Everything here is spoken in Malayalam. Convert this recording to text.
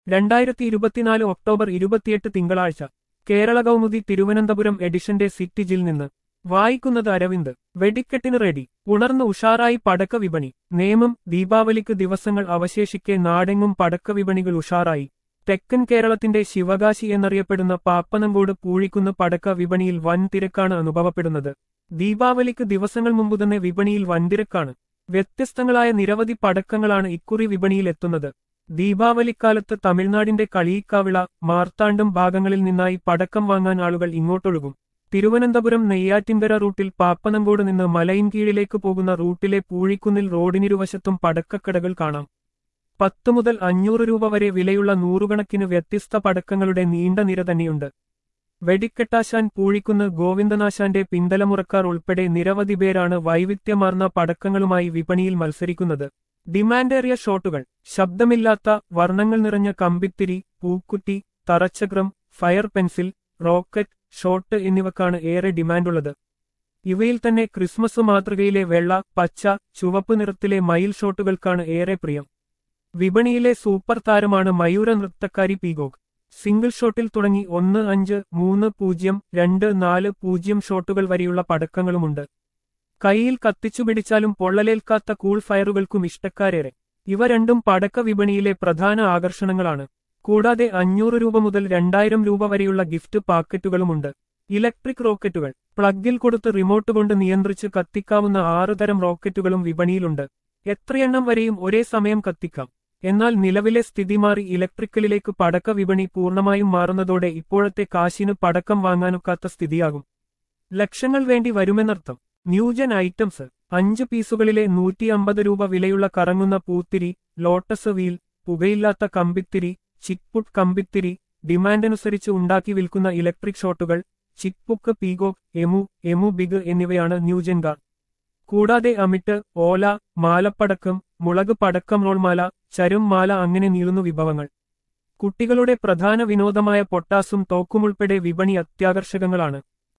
രണ്ടായിരത്തി ഇരുപത്തിനാല് ഒക്ടോബർ ഇരുപത്തിയെട്ട് തിങ്കളാഴ്ച കേരള കൗമുദി തിരുവനന്തപുരം എഡിഷന്റെ സിറ്റിജിൽ നിന്ന് വായിക്കുന്നത് അരവിന്ദ് വെടിക്കെട്ടിന് റെഡി ഉണർന്ന് ഉഷാറായി പടക്ക വിപണി നേമം ദീപാവലിക്ക് ദിവസങ്ങൾ അവശേഷിക്കെ നാടെങ്ങും പടക്ക വിപണികൾ ഉഷാറായി തെക്കൻ കേരളത്തിന്റെ ശിവകാശി എന്നറിയപ്പെടുന്ന പാപ്പനങ്കോട് പൂഴിക്കുന്ന് പടക്ക വിപണിയിൽ വൻ തിരക്കാണ് അനുഭവപ്പെടുന്നത് ദീപാവലിക്ക് ദിവസങ്ങൾ മുമ്പ് തന്നെ വിപണിയിൽ വൻതിരക്കാണ് വ്യത്യസ്തങ്ങളായ നിരവധി പടക്കങ്ങളാണ് ഇക്കുറി വിപണിയിൽ എത്തുന്നത് ദീപാവലിക്കാലത്ത് തമിഴ്നാടിന്റെ കളിയിക്കാവിള മാർത്താണ്ഡം ഭാഗങ്ങളിൽ നിന്നായി പടക്കം വാങ്ങാൻ ആളുകൾ ഇങ്ങോട്ടൊഴുകും തിരുവനന്തപുരം നെയ്യാറ്റിൻകര റൂട്ടിൽ പാപ്പനങ്കോട് നിന്ന് മലയിൻകീഴിലേക്ക് പോകുന്ന റൂട്ടിലെ പൂഴിക്കുന്നിൽ റോഡിനിരുവശത്തും പടക്കക്കടകൾ കാണാം പത്ത് മുതൽ അഞ്ഞൂറ് രൂപ വരെ വിലയുള്ള നൂറുകണക്കിന് വ്യത്യസ്ത പടക്കങ്ങളുടെ നീണ്ട നിര തന്നെയുണ്ട് വെടിക്കെട്ടാശാൻ പൂഴിക്കുന്ന് ഗോവിന്ദനാശാന്റെ പിന്തലമുറക്കാർ ഉൾപ്പെടെ നിരവധി പേരാണ് വൈവിധ്യമാർന്ന പടക്കങ്ങളുമായി വിപണിയിൽ മത്സരിക്കുന്നത് ഡിമാൻഡേറിയ ഷോട്ടുകൾ ശബ്ദമില്ലാത്ത വർണ്ണങ്ങൾ നിറഞ്ഞ കമ്പിത്തിരി പൂക്കുറ്റി തറച്ചക്രം ഫയർ പെൻസിൽ റോക്കറ്റ് ഷോട്ട് എന്നിവക്കാണ് ഏറെ ഡിമാൻഡുള്ളത് ഇവയിൽ തന്നെ ക്രിസ്മസ് മാതൃകയിലെ വെള്ള പച്ച ചുവപ്പ് നിറത്തിലെ മയിൽ ഷോട്ടുകൾക്കാണ് ഏറെ പ്രിയം വിപണിയിലെ സൂപ്പർ താരമാണ് മയൂര നൃത്തക്കാരി പീഗോഗ് സിംഗിൾ ഷോട്ടിൽ തുടങ്ങി ഒന്ന് അഞ്ച് മൂന്ന് പൂജ്യം രണ്ട് നാല് പൂജ്യം ഷോട്ടുകൾ വരെയുള്ള പടക്കങ്ങളുമുണ്ട് കൈയിൽ കത്തിച്ചു പിടിച്ചാലും പൊള്ളലേൽക്കാത്ത കൂൾ ഫയറുകൾക്കും ഇഷ്ടക്കാരേറെ ഇവ രണ്ടും പടക്ക വിപണിയിലെ പ്രധാന ആകർഷണങ്ങളാണ് കൂടാതെ അഞ്ഞൂറ് രൂപ മുതൽ രണ്ടായിരം രൂപ വരെയുള്ള ഗിഫ്റ്റ് പാക്കറ്റുകളുമുണ്ട് ഇലക്ട്രിക് റോക്കറ്റുകൾ പ്ലഗിൽ കൊടുത്ത് റിമോട്ട് കൊണ്ട് നിയന്ത്രിച്ച് കത്തിക്കാവുന്ന ആറുതരം റോക്കറ്റുകളും വിപണിയിലുണ്ട് എത്രയെണ്ണം വരെയും ഒരേ സമയം കത്തിക്കാം എന്നാൽ നിലവിലെ സ്ഥിതി മാറി ഇലക്ട്രിക്കലിലേക്ക് പടക്ക വിപണി പൂർണ്ണമായും മാറുന്നതോടെ ഇപ്പോഴത്തെ കാശിന് പടക്കം വാങ്ങാനൊക്കാത്ത സ്ഥിതിയാകും ലക്ഷങ്ങൾ വേണ്ടി വരുമെന്നർത്ഥം ന്യൂജൻ ഐറ്റംസ് അഞ്ച് പീസുകളിലെ നൂറ്റി അമ്പത് രൂപ വിലയുള്ള കറങ്ങുന്ന പൂത്തിരി ലോട്ടസ് വീൽ പുകയില്ലാത്ത കമ്പിത്തിരി ചിക്പുട്ട് കമ്പിത്തിരി ഡിമാൻഡനുസരിച്ച് ഉണ്ടാക്കി വിൽക്കുന്ന ഇലക്ട്രിക് ഷോട്ടുകൾ ചിക്പുക്ക് പീഗോക്ക് എമു എമു ബിഗ് എന്നിവയാണ് ന്യൂജൻ കാർ കൂടാതെ അമിട്ട് ഓല മാലപ്പടക്കം മുളക് പടക്കം റോൾമാല ചരും മാല അങ്ങനെ നീളുന്നു വിഭവങ്ങൾ കുട്ടികളുടെ പ്രധാന വിനോദമായ പൊട്ടാസും തോക്കുമുൾപ്പെടെ വിപണി അത്യാകർഷകങ്ങളാണ്